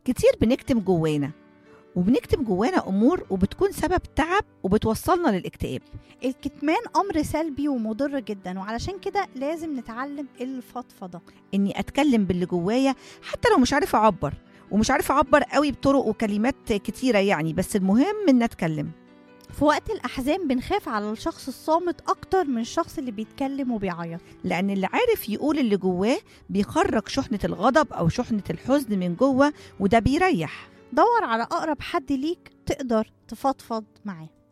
كتير بنكتم جوانا وبنكتم جوانا امور وبتكون سبب تعب وبتوصلنا للاكتئاب الكتمان امر سلبي ومضر جدا وعلشان كده لازم نتعلم الفضفضه اني اتكلم باللي جوايا حتى لو مش عارفه اعبر ومش عارفه اعبر قوي بطرق وكلمات كتيره يعني بس المهم ان اتكلم في وقت الاحزان بنخاف على الشخص الصامت اكتر من الشخص اللي بيتكلم وبيعيط لان اللي عارف يقول اللي جواه بيخرج شحنه الغضب او شحنه الحزن من جوه وده بيريح دور على اقرب حد ليك تقدر تفضفض معاه